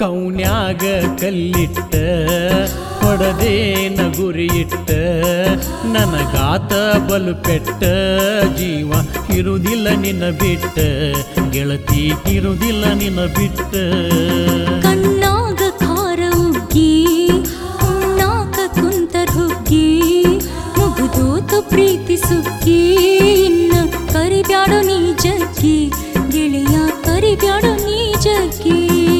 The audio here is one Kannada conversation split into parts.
ಕೌನ್ಯಾಗ ಕಲ್ಲಿಟ್ಟ ಹೊಡದೇನ ಗುರಿಯಿಟ್ಟ ನನಗಾತ ಬಲು ಪೆಟ್ಟ ಜೀವ ಇರುವುದಿಲ್ಲ ನಿನ್ನ ಬಿಟ್ಟ ಗೆಳತಿ ಇರುವುದಿಲ್ಲ ನಿನ್ನ ಬಿಟ್ಟ ಕಣ್ಣಾಗ ಖಾರ ಉಗ್ಗಿ ಉಣ್ಣಾಕ ಕುಂತರ್ ಹುಗ್ಗಿ ಮುಗುದೋತು ಪ್ರೀತಿ ಸುಗ್ಗಿ ಇನ್ನ ಕರಿಬ್ಯಾಡೋ ನೀ ಜಗ್ಗಿ ಗೆಳೆಯ ಕರಿಬ್ಯಾಡೋ ನೀ ಜಗ್ಗಿ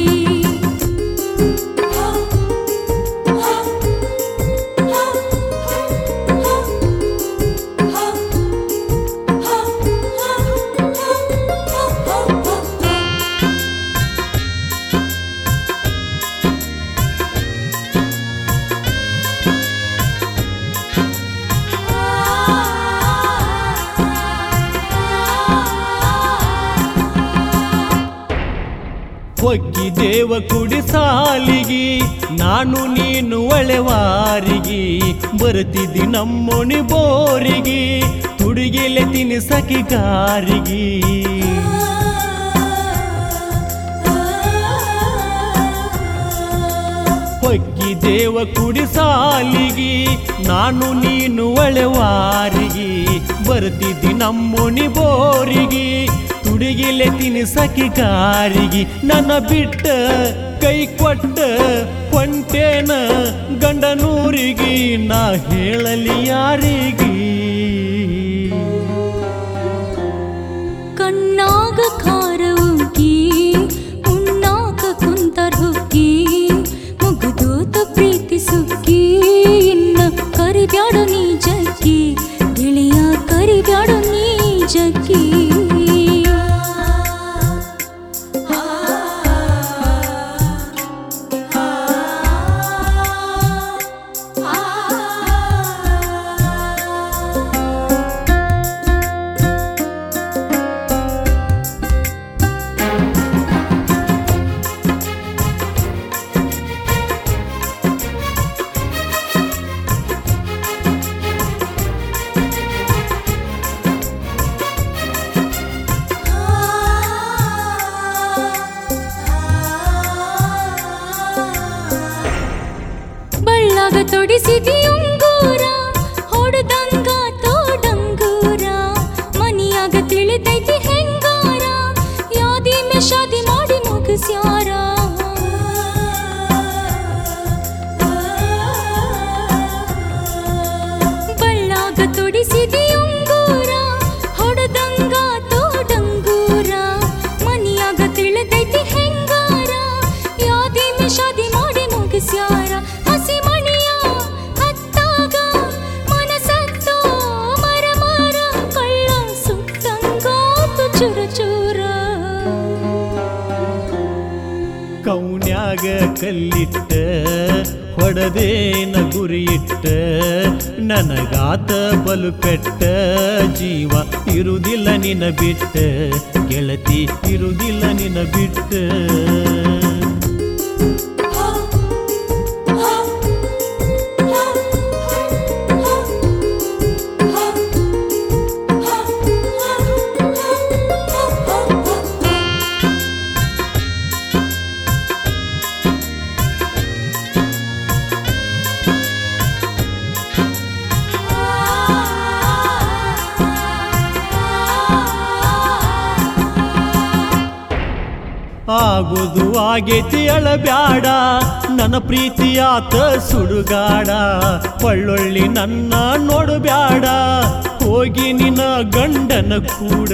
ಒಗ್ಗಿ ದೇವ ಕುಡಿ ಸಾಲಿಗಿ ನಾನು ನೀನು ಒಳೆವಾರಿಗಿ ಬರ್ತಿದ್ದಿ ನಮ್ಮೊಣಿ ಬೋರಿಗಿ ತುಡಿಗೆಲೆ ತಿನಿಸಕಿ ಗಾರಿಗಿ ಹೊಗ್ಗಿ ದೇವ ಕುಡಿ ಸಾಲಿಗಿ ನಾನು ನೀನು ಒಳೆವಾರಿಗಿ ಬರ್ತಿದ್ದಿ ನಮ್ಮೊಣಿ ಬೋರಿಗಿ ತುಡಿಗಿಲೆ ತಿನಿಸಕಿ ಗಾರಿಗಿ ನನ್ನ ಬಿಟ್ಟ ಕೈ ಕೊಟ್ಟ ಕೊಂಟೇನ ಗಂಡನೂರಿಗಿ ನಾ ಹೇಳಲಿ ಯಾರಿಗಿ ಕಣ್ಣಾಗ ಖಾರ ಉಗ್ಗಿ ಉಣ್ಣಾಕ ಕುಂತರ್ ಹುಗ್ಗಿ ಮುಗುದೋತು ಪ್ರೀತಿ ಸುಗ್ಗಿ ಇನ್ನ ಕರಿಬ್ಯಾಡೋ ನೀ ಜಗ್ಗಿ ಗೆಳೆಯ ಕರಿಬ್ಯಾಡೋ ನೀ ಜಗ್ಗಿ ಬಳ್ಳಾಗ ತೊಡಿಸಿದಿ ಉಂಗೂರ ಹೊಡೆದಂಗ ತೋಡಂಗೂರ ಮನಿಯಾಗ ತಿಳಿದೈತಿ ಹೆಂಗಾರ ಯಾದಿ ಶಾದಿ ಮಾಡಿ ಮುಗಿಸ್ಯಾರ ಬಳ್ಳಾಗ ತೊಡಿಸಿದಿ ಉಂಗೂರ ಹೊಡೆದಂಗ ತೋಡಂಗೂರ ಮನಿಯಾಗ ತಿಳಿದೈತಿ ಹೆಂಗಾರ ಯಾದಿ ಶಾದಿ ಮಾಡಿ ಮುಗಿಸ್ಯಾರ ಹಸಿ ಮಣಿಯ ಹತ್ತಾಗ ಮನಸತ್ತೋ ಮರ ಮರ ಕಳ್ಳ ಸುಟ್ಟಂಗಾತು ಚುರ ಚೂರ ಕೌನ್ಯಾಗ ಕಲ್ಲಿಟ್ಟ ಹೊಡದೇನ ಗುರಿಯಿಟ್ಟ ನನಗಾತ ಬಲು ಪೆಟ್ಟ ಜೀವ ಇರುವುದಿಲ್ಲ ನಿನ್ನ ಬಿಟ್ಟ ಗೆಳತಿ ಇರುವುದಿಲ್ಲ ನಿನ್ನ ಬಿಟ್ಟ ಆಗುದು ಆಗೈತಿ ಅಳಬ್ಯಾಡ ನನ್ನ ಪ್ರೀತಿಯಾತ ಸುಡುಗಾಡ ಒಳ್ಳೊಳ್ಳಿ ನನ್ನ ನೋಡಬ್ಯಾಡ ಹೋಗಿ ನಿನ್ನ ಗಂಡನ ಕೂಡ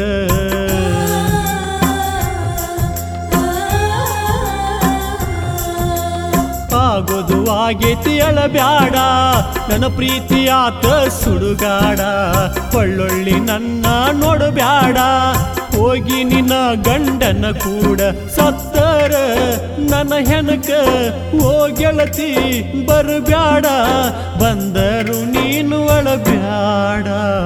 ಆಗೋದು ಆಗೈತಿ ಅಳಬ್ಯಾಡ ನನ್ನ ಪ್ರೀತಿಯಾತ ಸುಡುಗಾಡ ಒಳ್ಳೊಳ್ಳಿ ನನ್ನ ನೋಡಬ್ಯಾಡ ಹೋಗಿ ನಿನ್ನ ಗಂಡನ ಕೂಡ ಸತ್ತರ ನನ್ನ ಹೆನಕ ಓ ಗೆಳತಿ ಬರಬ್ಯಾಡ ಬಂದರು ನೀನು ಅಳಬ್ಯಾಡ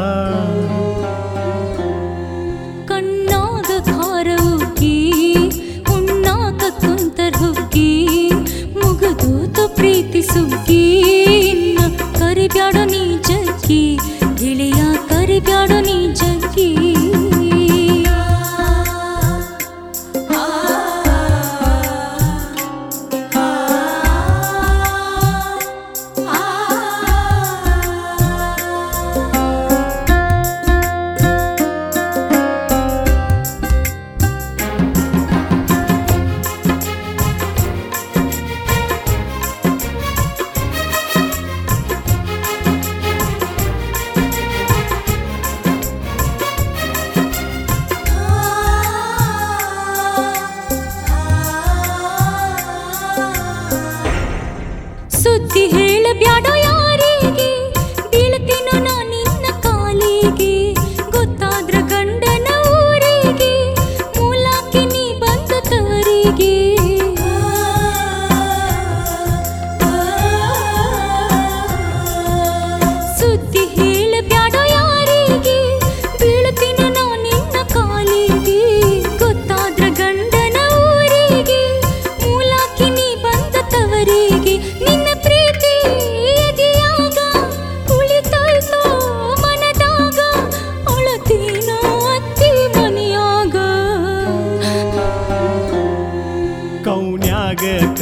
ಕಣ್ಣಾಗ ಖಾರ ಉಗ್ಗಿ ಉಣ್ಣಾಕ ಕುಂತರ್ ಹುಗ್ಗಿ ಮುಗುದೂತು ಪ್ರೀತಿ ಸುಗ್ಗಿ ಇನ್ನ ಕರಿಬ್ಯಾಡೋ ನೀ ಜಗ್ಗಿ ಗೆಳೆಯ ಕರಿಬ್ಯಾಡೋ ನೀ ಜಗ್ಗಿ ಆ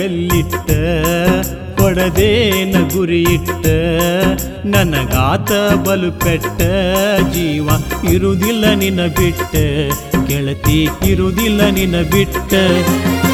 ಕಲ್ಲಿಟ್ಟ ಹೊಡೆದೇನ ಗುರಿಯಿಟ್ಟ ನನಗಾತ ಬಲು ಪೆಟ್ಟ ಜೀವ ಇರುವುದಿಲ್ಲ ನಿನ್ನ ಬಿಟ್ಟ ಗೆಳತಿ ಇರುವುದಿಲ್ಲ ನಿನ್ನ ಬಿಟ್ಟ